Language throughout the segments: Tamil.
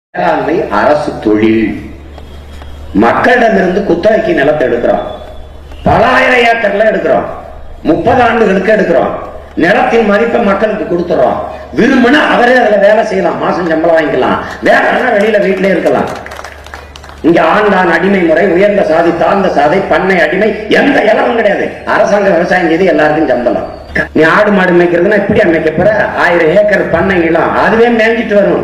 வேளாண்மை அரசு தொழில் மக்களிடமிருந்து குத்தகைக்கு நிலத்தை எடுக்கிறோம் பல ஆயிரம் ஏக்கர்ல எடுக்கிறோம் முப்பது ஆண்டுகளுக்கு எடுக்கிறோம் நிலத்தின் மதிப்பை மக்களுக்கு கொடுத்துறோம் விரும்பினா அவரே அதுல வேலை செய்யலாம் மாசம் சம்பளம் வாங்கிக்கலாம் வேலைன்னா வெளியில வீட்டிலே இருக்கலாம் இங்க ஆண்டான் அடிமை முறை உயர்ந்த சாதி தாழ்ந்த சாதி பண்ணை அடிமை எந்த இலவும் கிடையாது அரசாங்க விவசாயம் செய்து எல்லாருக்கும் சம்பளம் நீ ஆடு மாடு மேய்க்கிறதுனா இப்படி அமைக்க போற ஆயிரம் ஏக்கர் பண்ணை நிலம் அதுவே மேய்ஞ்சிட்டு வரும்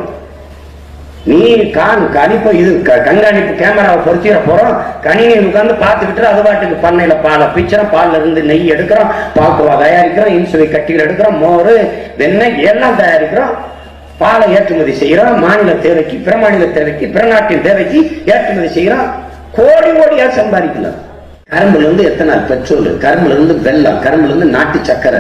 நீ கான் கணிப்பு இது க- கண்காணிப்பு கேமராவை பொருத்திட போறோம் கணினி உட்கார்ந்து பார்த்துக்கிட்டு அது பாட்டுக்கு பண்ணையில பாலை பிச்சுறோம் பால்ல இருந்து நெய் எடுக்கிறோம் பால்கோவா தயாரிக்கிறோம் இன்சுவை கட்டிகள் எடுக்கிறோம் மோர் வெண்ணெய் எல்லாம் தயாரிக்கிறோம் பாலை ஏற்றுமதி செய்யறோம் மாநில தேவைக்கு பிற மாநில தேவைக்கு பிற நாட்டின் தேவைக்கு ஏற்றுமதி செய்யறோம் கோடி கோடியா சம்பாதிக்கலாம் கரும்புல இருந்து எத்தனை பெட்ரோல் கரும்புல இருந்து வெல்லம் கரும்புல இருந்து நாட்டு சக்கரை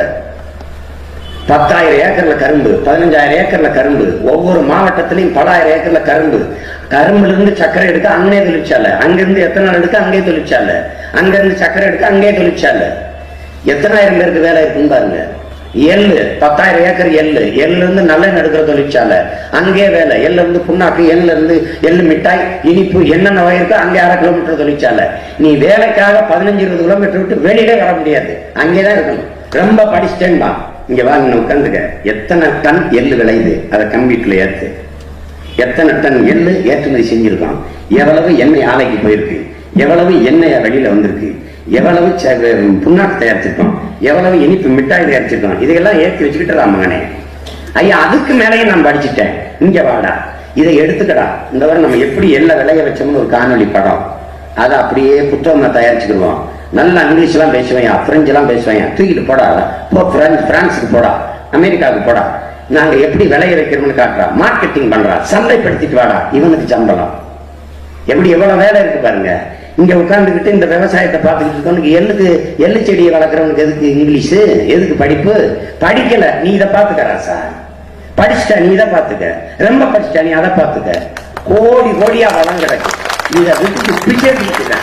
பத்தாயிரம் ஏக்கர்ல கரும்பு பதினஞ்சாயிரம் ஏக்கர்ல கரும்பு ஒவ்வொரு மாவட்டத்திலையும் பலாயிரம் ஏக்கர்ல கரும்பு கரும்புல இருந்து சர்க்கரை எடுக்க அங்கே தொழிற்சாலை அங்கிருந்து எத்தனை எடுக்க அங்கே தொழிற்சாலை அங்கிருந்து சர்க்கரை எடுக்க அங்கே தொழிற்சாலை எத்தனாயிரம் பேருக்கு வேலை இருக்குன்னு பாருங்க எள்ளு பத்தாயிரம் ஏக்கர் எள்ளு எள்ளுல இருந்து நல்லெண்ணெய் எடுக்கிற தொழிற்சாலை அங்கே வேலை எள்ளுல இருந்து புண்ணாக்கு எள்ளுல இருந்து எள்ளு மிட்டாய் இனிப்பு என்னென்ன வயிறுக்கோ அங்கே அரை கிலோமீட்டர் தொழிற்சாலை நீ வேலைக்காக பதினஞ்சு இருபது கிலோமீட்டர் விட்டு வெளியிலே வர முடியாது அங்கேதான் இருக்கணும் ரொம்ப படிச்சுட்டேன்பா இங்க வாங்க உட்காந்துக்க எத்தனை டன் எள்ளு விளையுது அதை கம்ப்யூட்டர்ல ஏத்து எத்தனை டன் எள்ளு ஏற்றுமதி செஞ்சிருக்கான் எவ்வளவு எண்ணெய் ஆலைக்கு போயிருக்கு எவ்வளவு எண்ணெய் வெளியில வந்திருக்கு எவ்வளவு ச- புண்ணாக்கு தயாரிச்சிருக்கோம் எவ்வளவு இனிப்பு மிட்டாய் தயாரிச்சிருக்கோம் இதையெல்லாம் ஏற்றி வச்சுக்கிட்டு ராமகனே ஐயா அதுக்கு மேலேயே நான் படிச்சுட்டேன் இங்க வாடா இதை எடுத்துக்கடா இந்த வாரம் நம்ம எப்படி எள்ள விளைய வச்சோம்னு ஒரு காணொளி படம் அதை அப்படியே புத்தகமா தயாரிச்சுக்கிடுவோம் நல்லா இங்கிலீஷ் எல்லாம் பேசுவேன் பிரெஞ்சு எல்லாம் பேசுவேன் தூக்கிட்டு போடா போ பிரான்ஸ் பிரான்ஸுக்கு போடா அமெரிக்காவுக்கு போடா நாங்க எப்படி விளைய வைக்கிறோம்னு காட்டுறா மார்க்கெட்டிங் பண்றா சந்தைப்படுத்திட்டு வாடா இவனுக்கு சம்பளம் எப்படி எவ்வளவு வேலை இருக்கு பாருங்க இங்க உட்கார்ந்துகிட்டு இந்த விவசாயத்தை பார்த்துக்கிட்டு இருக்கவனுக்கு எள்ளுக்கு எள்ளு செடியை வளர்க்குறவனுக்கு எதுக்கு இங்கிலீஷ் எதுக்கு படிப்பு படிக்கல நீ இதை பாத்துக்கறா சார் படிச்சுட்ட நீ இதை பாத்துக்க ரொம்ப படிச்சுட்ட நீ அதை பாத்துக்க கோடி கோடியா வளம் கிடக்கு இதை விட்டுட்டு பிச்சை பிடிச்சுட்ட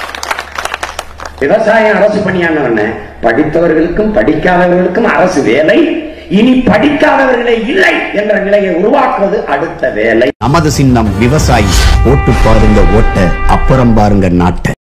விவசாயம் அரசு பணியானவன படித்தவர்களுக்கும் படிக்காதவர்களுக்கும் அரசு வேலை இனி படிக்காதவர்களே இல்லை என்ற நிலையை உருவாக்குவது அடுத்த வேலை நமது சின்னம் விவசாயி ஓட்டு பாருங்க ஓட்ட அப்புறம் பாருங்க நாட்டை